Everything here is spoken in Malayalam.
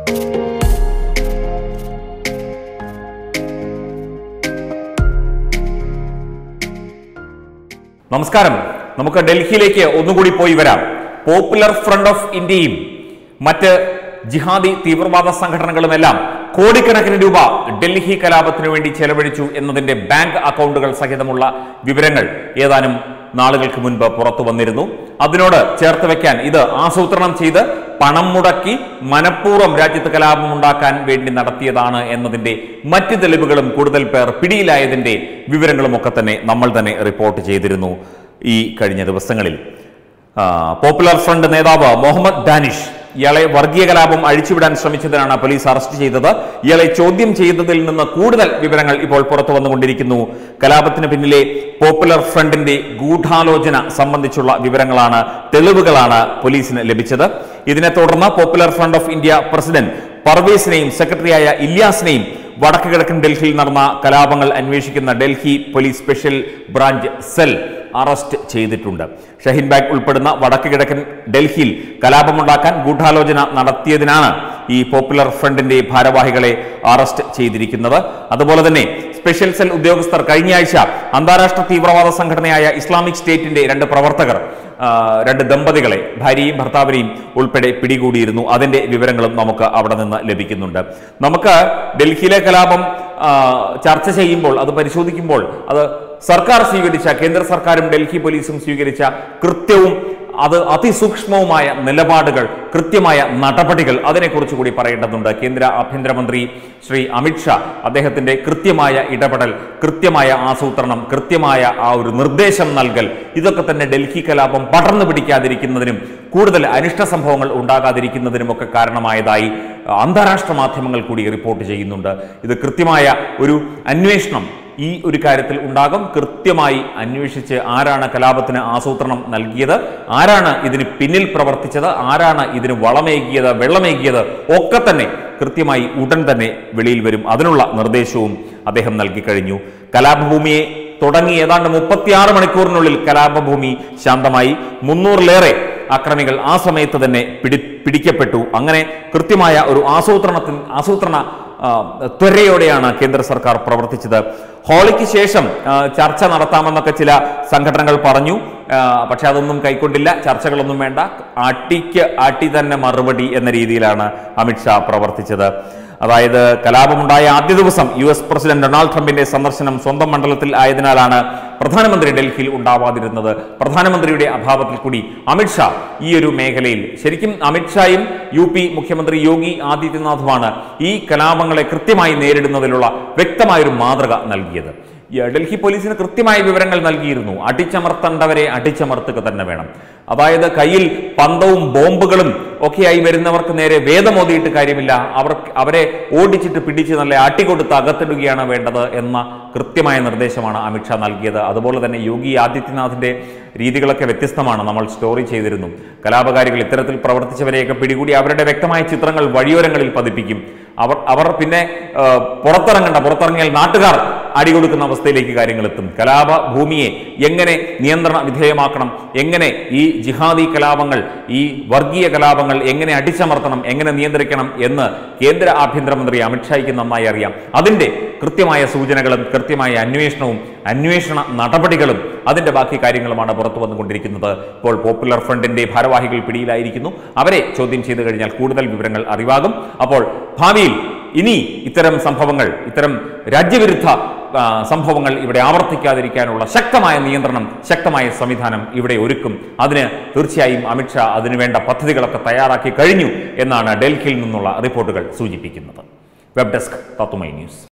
നമസ്കാരം നമുക്ക് ഡൽഹിയിലേക്ക് ഒന്നുകൂടി പോയി വരാം പോപ്പുലർ ഫ്രണ്ട് ഓഫ് ഇന്ത്യയും മറ്റ് ജിഹാദി തീവ്രവാദ സംഘടനകളുമെല്ലാം കോടിക്കണക്കിന് രൂപ ഡൽഹി കലാപത്തിനു വേണ്ടി ചെലവഴിച്ചു എന്നതിന്റെ ബാങ്ക് അക്കൗണ്ടുകൾ സഹിതമുള്ള വിവരങ്ങൾ ഏതാനും നാളുകൾക്ക് മുൻപ് പുറത്തു വന്നിരുന്നു അതിനോട് ചേർത്ത് വെക്കാൻ ഇത് ആസൂത്രണം ചെയ്ത് പണം മുടക്കി മനഃപൂർവ്വം രാജ്യത്ത് കലാപം ഉണ്ടാക്കാൻ വേണ്ടി നടത്തിയതാണ് എന്നതിന്റെ മറ്റ് തെളിവുകളും കൂടുതൽ പേർ പിടിയിലായതിന്റെ വിവരങ്ങളും ഒക്കെ തന്നെ നമ്മൾ തന്നെ റിപ്പോർട്ട് ചെയ്തിരുന്നു ഈ കഴിഞ്ഞ ദിവസങ്ങളിൽ ആ, പോപ്പുലർ ഫ്രണ്ട് നേതാവ് മുഹമ്മദ് ഡാനിഷ് ഇയാളെ വർഗീയ കലാപം അഴിച്ചുവിടാൻ ശ്രമിച്ചതിനാണ് പോലീസ് അറസ്റ്റ് ചെയ്തത് ഇയാളെ ചോദ്യം ചെയ്തതിൽ നിന്ന് കൂടുതൽ വിവരങ്ങൾ ഇപ്പോൾ പുറത്തു വന്നുകൊണ്ടിരിക്കുന്നു കലാപത്തിന് പിന്നിലെ പോപ്പുലർ ഫ്രണ്ടിന്റെ ഗൂഢാലോചന സംബന്ധിച്ചുള്ള വിവരങ്ങളാണ് തെളിവുകളാണ് പോലീസിന് ലഭിച്ചത് ഇതിനെ തുടർന്ന് popular front of India president പർവേസിനെയും സെക്രട്ടറിയായ ഇല്യാസിനെയും വടക്ക് കിഴക്കൻ ഡൽഹിയിൽ നടന്ന കലാപങ്ങൾ അന്വേഷിക്കുന്ന Delhi police special branch cell arrest ചെയ്തിട്ടുണ്ട് ഷഹീൻ ബാഗ് ഉൾപ്പെടുന്ന വടക്ക് കിഴക്കൻ ഡൽഹിയിൽ കലാപമുണ്ടാക്കാൻ ഗൂഢാലോചന നടത്തിയതിനാണ് ഈ പോപ്പുലർ ഫ്രണ്ടിന്റെ ഭാരവാഹികളെ അറസ്റ്റ് ചെയ്തിരിക്കുന്നത് അതുപോലെ തന്നെ സ്പെഷ്യൽ സെൽ ഉദ്യോഗസ്ഥർ കഴിഞ്ഞ ആഴ്ച അന്താരാഷ്ട്ര തീവ്രവാദ സംഘടനയായ ഇസ്ലാമിക് സ്റ്റേറ്റിന്റെ രണ്ട് പ്രവർത്തകർ ആ, രണ്ട് ദമ്പതികളെ ഭാര്യയും ഭർത്താവിനെയും ഉൾപ്പെടെ പിടികൂടിയിരുന്നു അതിന്റെ വിവരങ്ങളും നമുക്ക് അവിടെ നിന്ന് ലഭിക്കുന്നുണ്ട് നമുക്ക് ഡൽഹിയിലെ കലാപം ആ, ചർച്ച ചെയ്യുമ്പോൾ അത് പരിശോധിക്കുമ്പോൾ അത് സർക്കാർ സ്വീകരിച്ച കേന്ദ്ര സർക്കാരും ഡൽഹി പോലീസും സ്വീകരിച്ച കൃത്യവും അത് അതിസൂക്ഷ്മവുമായ നിലപാടുകൾ കൃത്യമായ നടപടികൾ അതിനെക്കുറിച്ച് കൂടി പറയേണ്ടതുണ്ട് കേന്ദ്ര ആഭ്യന്തരമന്ത്രി ശ്രീ അമിത്ഷാ അദ്ദേഹത്തിന്റെ കൃത്യമായ ഇടപെടൽ കൃത്യമായ ആസൂത്രണം കൃത്യമായ ആ ഒരു നിർദ്ദേശം നൽകൽ ഇതൊക്കെ തന്നെ ഡൽഹി കലാപം പടർന്നു പിടിക്കാതിരിക്കുന്നതിനും കൂടുതൽ അനിഷ്ട സംഭവങ്ങൾ ഉണ്ടാകാതിരിക്കുന്നതിനുമൊക്കെ കാരണമായതായി അന്താരാഷ്ട്ര മാധ്യമങ്ങൾ കൂടി റിപ്പോർട്ട് ചെയ്യുന്നുണ്ട് ഇത് കൃത്യമായ ഒരു അന്വേഷണം ഈ ഒരു കാര്യത്തിൽ ഉണ്ടാകും കൃത്യമായി അന്വേഷിച്ച് ആരാണ് കലാപത്തിന് ആസൂത്രണം നൽകിയത് ആരാണ് ഇതിന് പിന്നിൽ പ്രവർത്തിച്ചത് ആരാണ് ഇതിന് വളമേകിയത് വെള്ളമേകിയത് ഒക്കെ തന്നെ കൃത്യമായി ഉടൻ തന്നെ വെളിയിൽ വരും അതിനുള്ള നിർദ്ദേശവും അദ്ദേഹം നൽകിക്കഴിഞ്ഞു കലാപഭൂമിയെ തുടങ്ങി ഏതാണ്ട് മുപ്പത്തിയാറ് മണിക്കൂറിനുള്ളിൽ കലാപഭൂമി ശാന്തമായി മുന്നൂറിലേറെ ആക്രമികൾ ആ സമയത്ത് തന്നെ പിടി പിടിക്കപ്പെട്ടു അങ്ങനെ കൃത്യമായ ഒരു ആസൂത്രണത്തിന് ആസൂത്രണ ആ, ത്വരയോടെയാണ് കേന്ദ്ര സർക്കാർ പ്രവർത്തിച്ചത് ഹോളിക്ക് ശേഷം ആ, ചർച്ച നടത്താമെന്നൊക്കെ ചില സംഘടനകൾ പറഞ്ഞു ആ, പക്ഷെ അതൊന്നും കൈക്കൊണ്ടില്ല ചർച്ചകളൊന്നും വേണ്ട ആട്ടിക്ക് ആട്ടി തന്നെ മറുപടി എന്ന രീതിയിലാണ് അമിത്ഷാ പ്രവർത്തിച്ചത് അതായത് കലാപമുണ്ടായ ആദ്യ ദിവസം യു എസ് പ്രസിഡന്റ് ഡൊണാൾഡ് ട്രംപിന്റെ സന്ദർശനം സ്വന്തം മണ്ഡലത്തിൽ ആയതിനാലാണ് പ്രധാനമന്ത്രി ഡൽഹിയിൽ ഉണ്ടാവാതിരുന്നത് പ്രധാനമന്ത്രിയുടെ അഭാവത്തിൽ കൂടി അമിത്ഷാ ഈ ഒരു മേഖലയിൽ ശരിക്കും അമിത്ഷായും യു പി മുഖ്യമന്ത്രി യോഗി ആദിത്യനാഥുമാണ് ഈ കലാപങ്ങളെ കൃത്യമായി നേരിടുന്നതിലുള്ള വ്യക്തമായൊരു മാതൃക നൽകിയത് ഈ ഡൽഹി പോലീസിന് കൃത്യമായ വിവരങ്ങൾ നൽകിയിരുന്നു അടിച്ചമർത്തേണ്ടവരെ അടിച്ചമർത്തുക തന്നെ വേണം അതായത് കയ്യിൽ പന്തവും ബോംബുകളും ഒക്കെയായി വരുന്നവർക്ക് നേരെ വേദമോതിയിട്ട് കാര്യമില്ല അവർ അവരെ ഓടിച്ചിട്ട് പിടിച്ച് നല്ല ആട്ടിക്കൊടുത്ത് അകത്തിടുകയാണ് വേണ്ടത് എന്ന കൃത്യമായ നിർദ്ദേശമാണ് അമിത്ഷാ നൽകിയത് അതുപോലെ തന്നെ യോഗി ആദിത്യനാഥിന്റെ രീതികളൊക്കെ വ്യത്യസ്തമാണ് നമ്മൾ സ്റ്റോറി ചെയ്തിരുന്നു കലാപകാരികൾ ഇത്തരത്തിൽ പ്രവർത്തിച്ചവരെയൊക്കെ പിടികൂടി അവരുടെ വ്യക്തമായ ചിത്രങ്ങൾ വഴിയോരങ്ങളിൽ പതിപ്പിക്കും അവർ അവർ പിന്നെ ആ, പുറത്തിറങ്ങണ്ട പുറത്തിറങ്ങിയാൽ നാട്ടുകാർ അടികൊടുക്കുന്ന അവസ്ഥയിലേക്ക് കാര്യങ്ങൾ എത്തും കലാപ ഭൂമിയെ എങ്ങനെ നിയന്ത്രണ വിധേയമാക്കണം എങ്ങനെ ഈ ജിഹാദി കലാപങ്ങൾ ഈ വർഗീയ കലാപങ്ങൾ എങ്ങനെ അടിച്ചമർത്തണം എങ്ങനെ നിയന്ത്രിക്കണം എന്ന് കേന്ദ്ര ആഭ്യന്തരമന്ത്രി അമിത്ഷായ്ക്ക് നന്നായി അറിയാം അതിന്റെ കൃത്യമായ സൂചനകളും കൃത്യമായ അന്വേഷണവും അന്വേഷണ നടപടികളും അതിന്റെ ബാക്കി കാര്യങ്ങളുമാണ് പുറത്തു വന്നുകൊണ്ടിരിക്കുന്നത് ഇപ്പോൾ പോപ്പുലർ ഫ്രണ്ടിന്റെ ഭാരവാഹികൾ പിടിയിലായിരിക്കുന്നു അവരെ ചോദ്യം ചെയ്തു കഴിഞ്ഞാൽ കൂടുതൽ വിവരങ്ങൾ അറിവാകും അപ്പോൾ ഭാവിയിൽ ഇനി ഇത്തരം സംഭവങ്ങൾ ഇത്തരം രാജ്യവിരുദ്ധ ആ, സംഭവങ്ങൾ ഇവിടെ ആവർത്തിക്കാതിരിക്കാനുള്ള ശക്തമായ നിയന്ത്രണം ശക്തമായ സംവിധാനം ഇവിടെ ഒരുക്കും അതിന് തീർച്ചയായും അമിത്ഷാ അതിനുവേണ്ട പദ്ധതികളൊക്കെ തയ്യാറാക്കി കഴിഞ്ഞു എന്നാണ് ഡൽഹിയിൽ നിന്നുള്ള റിപ്പോർട്ടുകൾ സൂചിപ്പിക്കുന്നത് വെബ് ഡെസ്ക് തത്തുമൈ ന്യൂസ്